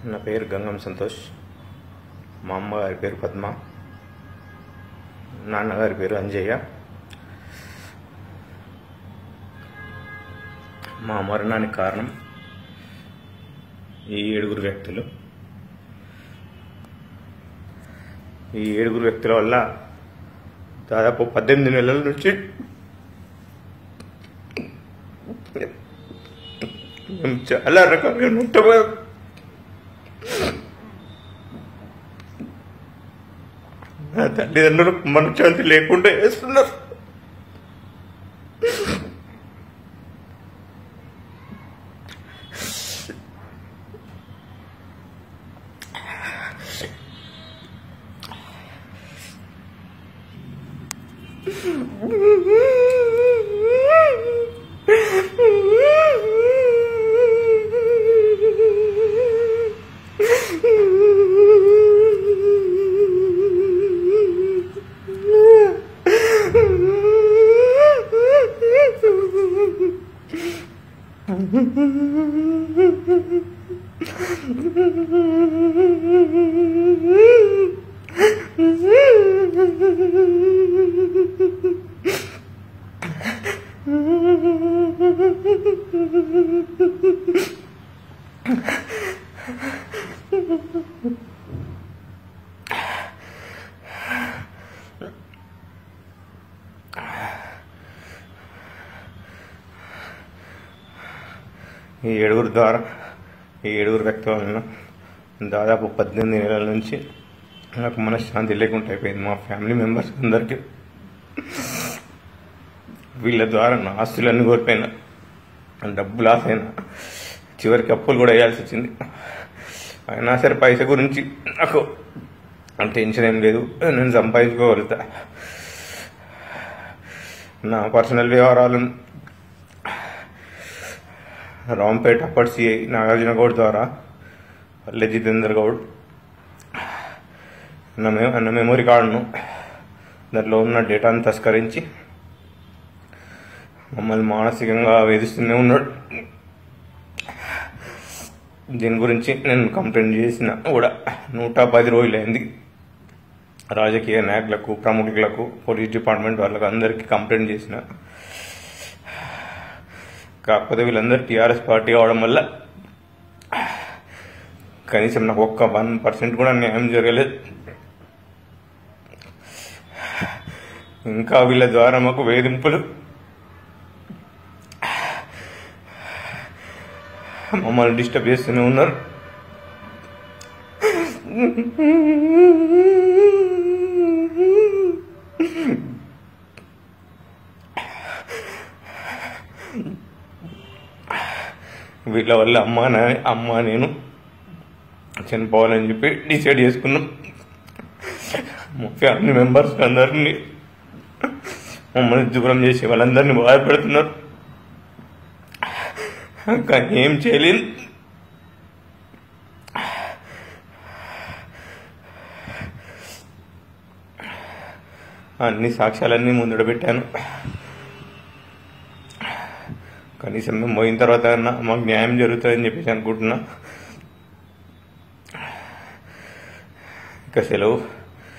నా పేరు గంగం సంతోష్ మా అమ్మగారి పేరు పద్మ నాన్నగారి పేరు అంజయ్య మా మరణానికి కారణం ఈ ఏడుగురు వ్యక్తులు ఈ ఏడుగురు వ్యక్తుల వల్ల దాదాపు పద్దెనిమిది నెలల నుంచి మేము చాలా రకాలుగా ఉంటాము నా తల్లిదండ్రులు మనశ్శాంతి లేకుండా వేస్తున్నారు ఈ ఏడుగురు ద్వారా ఈ ఏడుగురు వ్యక్తుల వలన దాదాపు పద్దెనిమిది నెలల నుంచి నాకు మనశ్శాంతి లేకుండా అయిపోయింది మా ఫ్యామిలీ మెంబర్స్ అందరికీ వీళ్ళ ద్వారా నా ఆస్తులన్నీ కోల్పోయినా డబ్బు లాస్ అయినా చివరికి అప్పులు కూడా వేయాల్సి వచ్చింది అయినా సరే పైస గురించి నాకు టెన్షన్ ఏం లేదు నేను సంపాదించుకోగలుగుతా నా పర్సనల్ వ్యవహారాలను రాంపేట అప్పటి సిఐ నాగార్జున గౌడ్ ద్వారా పల్లె జితేందర్ గౌడ్ నా మె నా మెమొరీ కార్డును దాంట్లో ఉన్న డేటాను తస్కరించి మమ్మల్ని మానసికంగా వేధిస్తూనే ఉన్నాడు దీని గురించి నేను కంప్లైంట్ చేసిన కూడా నూట పది రోజులైంది రాజకీయ నాయకులకు ప్రముఖులకు పోలీస్ డిపార్ట్మెంట్ వాళ్ళకు అందరికీ కంప్లైంట్ చేసిన కాకపోతే వీళ్ళందరూ టీఆర్ఎస్ పార్టీ అవడం వల్ల కనీసం నాకు ఒక్క వన్ పర్సెంట్ కూడా న్యాయం జరగలేదు ఇంకా వీళ్ళ ద్వారా మాకు వేధింపులు మమ్మల్ని డిస్టర్బ్ చేస్తూనే ఉన్నారు వీళ్ళ వల్ల అమ్మ నా అమ్మ నేను చనిపోవాలని చెప్పి డిసైడ్ చేసుకున్నాం మా ఫ్యామిలీ మెంబర్స్ అందరినీ మమ్మల్ని దూరం చేసి వాళ్ళందరినీ బాధపెడుతున్నారు కానీ ఏం చేయలేదు అన్ని సాక్ష్యాలన్నీ ముందడ పెట్టాను కనీసం మేము పోయిన తర్వాత అన్నా మాకు న్యాయం జరుగుతుందని చెప్పేసి అనుకుంటున్నా ఇక సెలవు